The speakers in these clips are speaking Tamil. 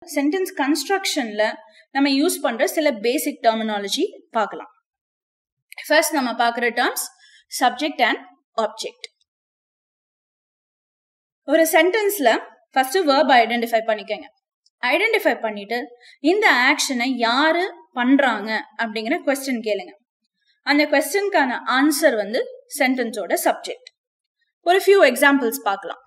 சென்டென்ஸ் கன்ஸ்ட்ரக்ஷன்ல நம்ம யூஸ் பண்ற சில பேசிக் டெர்மினாலஜி பார்க்கலாம் ஃபர்ஸ்ட் நம்ம பார்க்குற டேர்ம்ஸ் சப்ஜெக்ட் அண்ட் ஆப்ஜெக்ட் ஒரு சென்டென்ஸ்ல ஃபர்ஸ்ட் வேர்ப் ஐடென்டிஃபை பண்ணிக்கங்க ஐடென்டிஃபை பண்ணிட்டு இந்த ஆக்ஷனை யாரு பண்றாங்க அப்படிங்கிற கொஸ்டின் கேளுங்க அந்த கொஸ்டின்கான ஆன்சர் வந்து சென்டென்ஸோட சப்ஜெக்ட் ஒரு ஃபியூ எக்ஸாம்பிள்ஸ் பார்க்கலாம்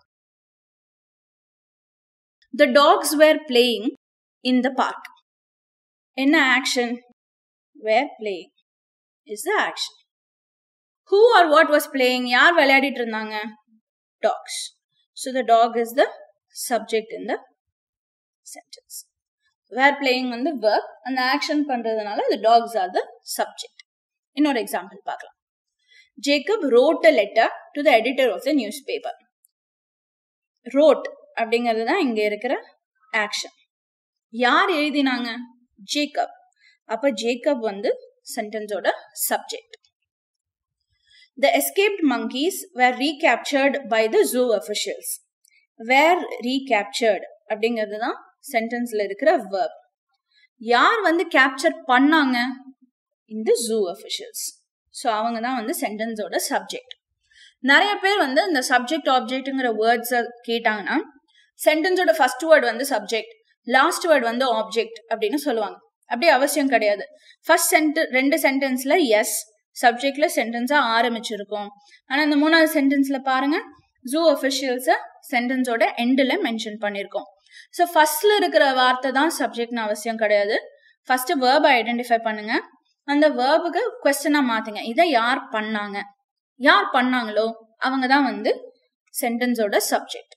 the dogs were playing in the park என்ன action were playing is the action who are what was playing யார் விளையாடிட்டு இருந்தாங்க dogs so the dog is the subject in the sentence were playing வந்து ஒர்க் அந்த ஆக்ஷன் பண்றதுனால the dogs are the subject இன்னொரு எக்ஸாம்பிள் பார்க்கலாம் Jacob wrote a letter to the editor of the newspaper wrote அப்படிங்கிறது தான் இங்க இருக்கிற ஆக்ஷன் யார் எழுதினாங்க ஜேக்கப் அப்ப ஜேக்கப் வந்து சென்டென்ஸோட subject the escaped monkeys were recaptured by the zoo officials were recaptured அப்படிங்கிறது தான் சென்டென்ஸ்ல இருக்கிற verb யார் வந்து கேப்சர் பண்ணாங்க இந்த ஜூ அஃபிஷியல்ஸ் ஸோ அவங்க தான் வந்து சென்டென்ஸோட சப்ஜெக்ட் நிறைய பேர் வந்து இந்த சப்ஜெக்ட் ஆப்ஜெக்ட்ங்கிற வேர்ட்ஸை கேட்டாங்கன்னா சென்டென்ஸோட ஃபர்ஸ்ட் வேர்ட் வந்து சப்ஜெக்ட் லாஸ்ட் வேர்ட் வந்து ஆப்ஜெக்ட் அப்படின்னு சொல்லுவாங்க அப்படி அவசியம் கிடையாது ஃபர்ஸ்ட் சென்ட் ரெண்டு சென்டென்ஸ்ல எஸ் சப்ஜெக்ட்ல சென்டென்ஸா ஆரம்பிச்சிருக்கோம் ஆனா இந்த மூணாவது சென்டென்ஸ்ல பாருங்க ஜூ அஃபிஷியல்ஸை சென்டென்ஸோட எண்டில் மென்ஷன் பண்ணியிருக்கோம் ஸோ ஃபர்ஸ்ட்ல இருக்கிற வார்த்தை தான் சப்ஜெக்ட்னு அவசியம் கிடையாது ஃபர்ஸ்ட் வேர்பை ஐடென்டிஃபை பண்ணுங்க அந்த வேர்புக்கு கொஸ்டினா மாத்துங்க இதை யார் பண்ணாங்க யார் பண்ணாங்களோ அவங்க தான் வந்து சென்டென்ஸோட சப்ஜெக்ட்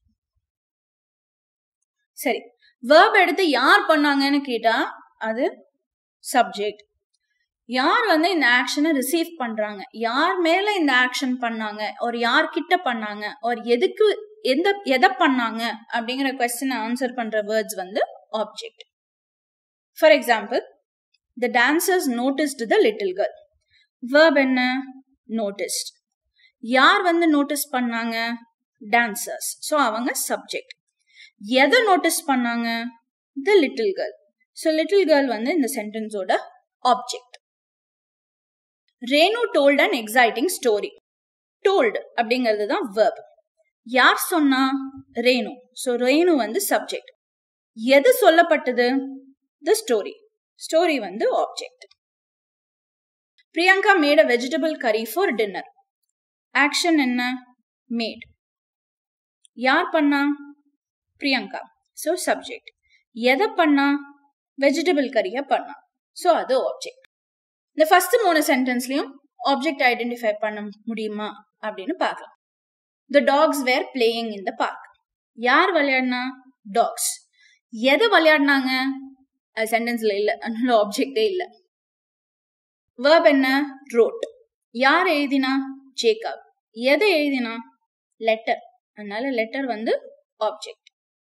சரி வேர்ப் எடுத்து யார் பண்ணாங்கன்னு கேட்டா அது சப்ஜெக்ட் யார் வந்து இந்த ஆக்ஷனை ரிசீவ் பண்றாங்க யார் மேல இந்த ஆக்ஷன் பண்ணாங்க ஒரு யார் கிட்ட பண்ணாங்க ஒரு எதுக்கு எந்த எதை பண்ணாங்க அப்படிங்கிற கொஸ்டின் ஆன்சர் பண்ற வேர்ட்ஸ் வந்து object for example the dancers noticed the little girl verb என்ன நோட்டிஸ்ட் யார் வந்து நோட்டீஸ் பண்ணாங்க டான்சர்ஸ் ஸோ அவங்க சப்ஜெக்ட் எதை நோட்டீஸ் பண்ணாங்க the little girl so little girl வந்து இந்த சென்டென்ஸோட object Renu told and exciting story told அப்படிங்கிறது தான் வேர்ப் யார் சொன்னா ரேணு ஸோ ரேணு வந்து சப்ஜெக்ட் எது சொல்லப்பட்டது த ஸ்டோரி ஸ்டோரி வந்து object Priyanka made a vegetable curry for dinner action என்ன மேட் யார் பண்ணா பிரியங்கா ஸோ சப்ஜெக்ட் எதை பண்ணா வெஜிடபிள் கறியை பண்ணா ஸோ அது ஆப்ஜெக்ட் இந்த ஃபர்ஸ்ட் மூணு சென்டென்ஸ்லயும் ஆப்ஜெக்ட் ஐடென்டிஃபை பண்ண முடியுமா அப்படின்னு பார்க்கலாம் the dogs were playing in the park யார் விளையாடினா டாக்ஸ் எதை விளையாடினாங்க அது சென்டென்ஸ்ல இல்ல அதனால ஆப்ஜெக்டே இல்ல வேர்ப் என்ன ரோட் யார் எழுதினா ஜேக்கப் எதை எழுதினா லெட்டர் அதனால லெட்டர் வந்து ஆப்ஜெக்ட்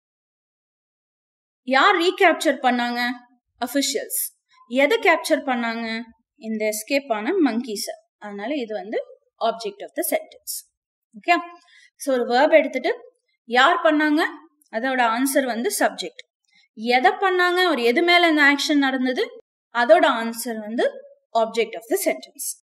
யார் ரீகேப்சர் பண்ணாங்க அஃபிஷியல்ஸ் எதை கேப்சர் பண்ணாங்க இந்த எஸ்கேப் ஆன மங்கீஸை அதனால இது வந்து object of the sentence okay so ஒரு வேர்ப் எடுத்துட்டு யார் பண்ணாங்க அதோட ஆன்சர் வந்து சப்ஜெக்ட் எதை பண்ணாங்க ஒரு எது மேல இந்த ஆக்ஷன் நடந்தது அதோட ஆன்சர் வந்து ஆப்ஜெக்ட் ஆஃப் த சென்டென்ஸ்